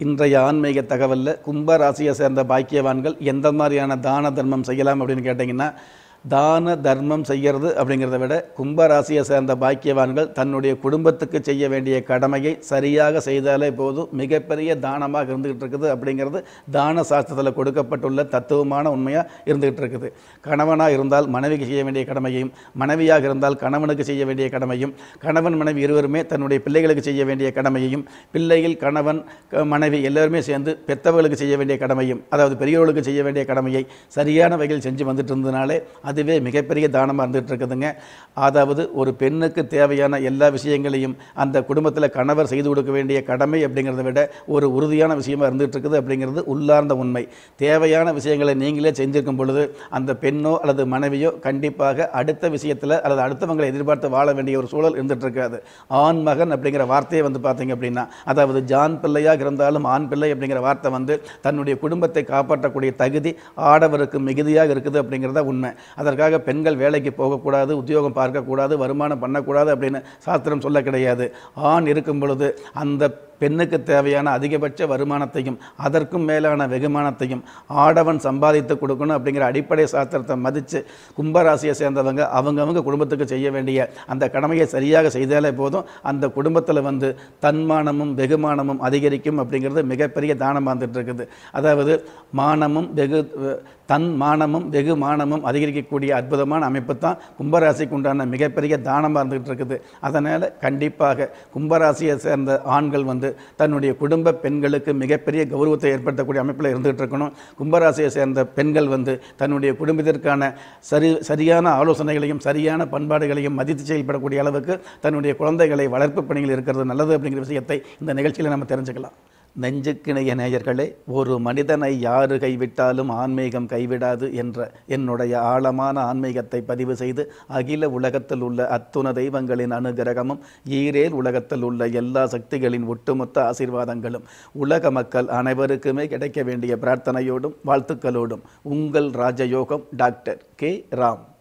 இன்றைய ஆன்மீக தகவலில் கும்ப ராசியை சேர்ந்த பாக்கியவான்கள் எந்த மாதிரியான தான தர்மம் செய்யலாம் அப்படின்னு கேட்டிங்கன்னா தான தர்மம் செய்கிறது அப்படிங்கிறத விட கும்ப ராசியை சேர்ந்த பாக்கியவான்கள் தன்னுடைய குடும்பத்துக்கு செய்ய வேண்டிய கடமையை சரியாக செய்தாலே போதும் மிகப்பெரிய தானமாக இருந்துகிட்டு இருக்குது அப்படிங்கிறது தான சாஸ்திரத்தில் கொடுக்கப்பட்டுள்ள தத்துவமான உண்மையாக இருந்துகிட்டு இருக்குது கணவனாக இருந்தால் மனைவிக்கு செய்ய வேண்டிய கடமையும் மனைவியாக இருந்தால் கணவனுக்கு செய்ய வேண்டிய கடமையும் கணவன் மனைவி இருவருமே தன்னுடைய பிள்ளைகளுக்கு செய்ய வேண்டிய கடமையையும் பிள்ளைகள் கணவன் க- மனைவி எல்லாருமே சேர்ந்து பெத்தவர்களுக்கு செய்ய வேண்டிய கடமையும் அதாவது பெரியவர்களுக்கு செய்ய வேண்டிய கடமையை சரியான வகையில் செஞ்சு வந்துட்டு இருந்ததுனாலே அதுவே மிகப்பெரிய தானமாக இருந்துகிட்டு இருக்குதுங்க அதாவது ஒரு பெண்ணுக்கு தேவையான எல்லா விஷயங்களையும் அந்த குடும்பத்தில் கணவர் செய்து கொடுக்க வேண்டிய கடமை அப்படிங்கிறத விட ஒரு உறுதியான விஷயமா இருந்துகிட்டு இருக்குது அப்படிங்கிறது உள்ளார்ந்த உண்மை தேவையான விஷயங்களை நீங்களே செஞ்சிருக்கும் பொழுது அந்த பெண்ணோ அல்லது மனைவியோ கண்டிப்பாக அடுத்த விஷயத்தில் அல்லது அடுத்தவங்களை எதிர்பார்த்து வாழ வேண்டிய ஒரு சூழல் இருந்துட்டு இருக்காது ஆண் மகன் அப்படிங்கிற வார்த்தையை வந்து பார்த்தீங்க அப்படின்னா அதாவது ஜான் பிள்ளையாக இருந்தாலும் ஆண் பிள்ளை அப்படிங்கிற வார்த்தை வந்து தன்னுடைய குடும்பத்தை காப்பாற்றக்கூடிய தகுதி ஆடவருக்கு மிகுதியாக இருக்குது அப்படிங்கிறத உண்மை அதற்காக பெண்கள் வேலைக்கு போகக்கூடாது உத்தியோகம் பார்க்கக்கூடாது வருமானம் பண்ணக்கூடாது அப்படின்னு சாஸ்திரம் சொல்ல கிடையாது ஆண் இருக்கும் பொழுது அந்த பெண்ணுக்கு தேவையான அதிகபட்ச வருமானத்தையும் அதற்கும் மேலான வெகுமானத்தையும் ஆடவன் சம்பாதித்து கொடுக்கணும் அப்படிங்கிற அடிப்படை சாஸ்திரத்தை மதித்து கும்பராசியை சேர்ந்தவங்க அவங்கவங்க குடும்பத்துக்கு செய்ய வேண்டிய அந்த கடமையை சரியாக செய்தாலே போதும் அந்த குடும்பத்தில் வந்து தன்மானமும் வெகுமானமும் அதிகரிக்கும் அப்படிங்கிறது மிகப்பெரிய தானமாக வந்துட்டு இருக்குது அதாவது மானமும் வெகு தன் மானமும் வெகு மானமும் அதிகரிக்கக்கூடிய அற்புதமான அமைப்பு தான் கும்பராசிக்கு உண்டான மிகப்பெரிய தானமாக இருந்துகிட்டு இருக்குது அதனால் கண்டிப்பாக கும்பராசியை சேர்ந்த ஆண்கள் வந்து தன்னுடைய குடும்ப பெண்களுக்கு மிகப்பெரிய கௌரவத்தை ஏற்படுத்தக்கூடிய அமைப்பில் இருந்துகிட்டு இருக்கணும் கும்பராசியை சேர்ந்த பெண்கள் வந்து தன்னுடைய குடும்பத்திற்கான சரி சரியான ஆலோசனைகளையும் சரியான பண்பாடுகளையும் மதித்து செயல்படக்கூடிய அளவுக்கு தன்னுடைய குழந்தைகளை வளர்ப்பு பணியில் இருக்கிறது நல்லது அப்படிங்கிற விஷயத்தை இந்த நிகழ்ச்சியில் நம்ம தெரிஞ்சுக்கலாம் நெஞ்சுக்கிணைய நேயர்களே ஒரு மனிதனை யாரு கைவிட்டாலும் ஆன்மீகம் கைவிடாது என்ற என்னுடைய ஆழமான ஆன்மீகத்தை பதிவு செய்து அகில உலகத்தில் உள்ள அத்துண தெய்வங்களின் அனுகிரகமும் ஈரேல் உலகத்தில் உள்ள எல்லா சக்திகளின் ஒட்டுமொத்த ஆசீர்வாதங்களும் உலக மக்கள் அனைவருக்குமே கிடைக்க வேண்டிய பிரார்த்தனையோடும் வாழ்த்துக்களோடும் உங்கள் ராஜயோகம் டாக்டர் கே ராம்